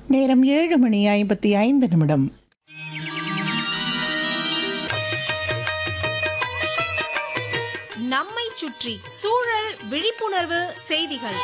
நேரம் ஏழு மணி ஐம்பத்தி ஐந்து நிமிடம் நம்மை சுற்றி சூழல் விழிப்புணர்வு செய்திகள்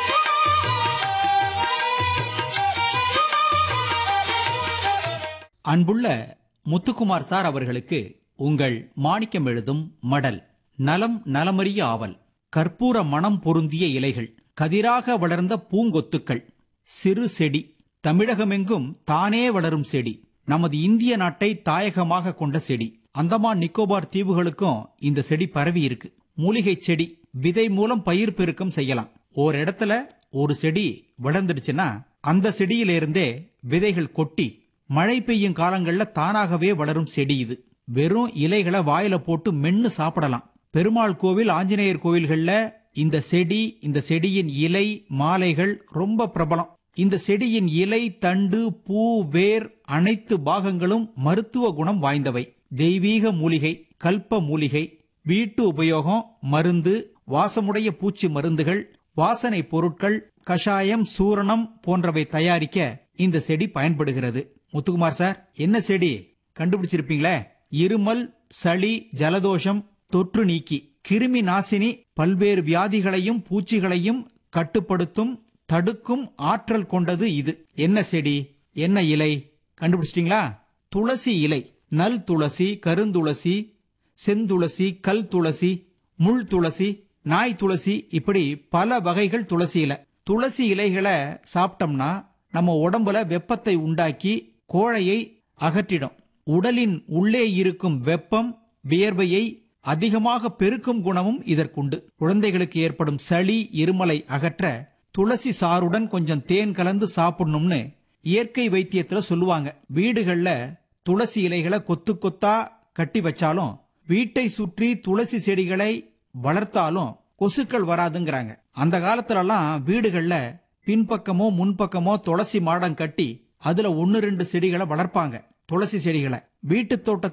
அன்புள்ள முத்துக்குமார் சார் அவர்களுக்கு உங்கள் மாணிக்கம் எழுதும் மடல் நலம் நலமறிய ஆவல் கற்பூர மணம் பொருந்திய இலைகள் கதிராக வளர்ந்த பூங்கொத்துக்கள் சிறு செடி தமிழகமெங்கும் தானே வளரும் செடி நமது இந்திய நாட்டை தாயகமாக கொண்ட செடி அந்தமான் நிக்கோபார் தீவுகளுக்கும் இந்த செடி பரவி இருக்கு மூலிகை செடி விதை மூலம் பயிர் பெருக்கம் செய்யலாம் ஒரு இடத்துல ஒரு செடி வளர்ந்துடுச்சுன்னா அந்த செடியிலிருந்தே விதைகள் கொட்டி மழை பெய்யும் காலங்கள்ல தானாகவே வளரும் செடி இது வெறும் இலைகளை வாயில போட்டு மென்னு சாப்பிடலாம் பெருமாள் கோவில் ஆஞ்சநேயர் கோவில்கள்ல இந்த செடி இந்த செடியின் இலை மாலைகள் ரொம்ப பிரபலம் இந்த செடியின் இலை தண்டு பூ வேர் அனைத்து பாகங்களும் மருத்துவ குணம் வாய்ந்தவை தெய்வீக மூலிகை கல்ப மூலிகை வீட்டு உபயோகம் மருந்து வாசமுடைய பூச்சி மருந்துகள் வாசனை பொருட்கள் கஷாயம் சூரணம் போன்றவை தயாரிக்க இந்த செடி பயன்படுகிறது முத்துக்குமார் சார் என்ன செடி கண்டுபிடிச்சிருப்பீங்களே இருமல் சளி ஜலதோஷம் தொற்று நீக்கி கிருமி நாசினி பல்வேறு வியாதிகளையும் பூச்சிகளையும் கட்டுப்படுத்தும் தடுக்கும் ஆற்றல் கொண்டது இது என்ன செடி என்ன இலை கண்டுபிடிச்சிட்டீங்களா துளசி இலை நல் துளசி கருந்துளசி செந்துளசி கல் துளசி முள் துளசி நாய் துளசி இப்படி பல வகைகள் துளசி இலை துளசி இலைகளை சாப்பிட்டோம்னா நம்ம உடம்புல வெப்பத்தை உண்டாக்கி கோழையை அகற்றிடும் உடலின் உள்ளே இருக்கும் வெப்பம் வியர்வையை அதிகமாக பெருக்கும் குணமும் இதற்குண்டு குழந்தைகளுக்கு ஏற்படும் சளி இருமலை அகற்ற துளசி சாறுடன் கொஞ்சம் தேன் கலந்து சாப்பிடணும்னு இயற்கை வைத்தியத்துல சொல்லுவாங்க வீடுகள்ல துளசி இலைகளை கொத்து கொத்தா கட்டி வச்சாலும் வீட்டை சுற்றி துளசி செடிகளை வளர்த்தாலும் கொசுக்கள் வராதுங்கிறாங்க அந்த காலத்துலலாம் வீடுகள்ல பின்பக்கமோ முன்பக்கமோ துளசி மாடம் கட்டி அதுல ஒன்னு ரெண்டு செடிகளை வளர்ப்பாங்க துளசி செடிகளை வீட்டு தோட்டத்துல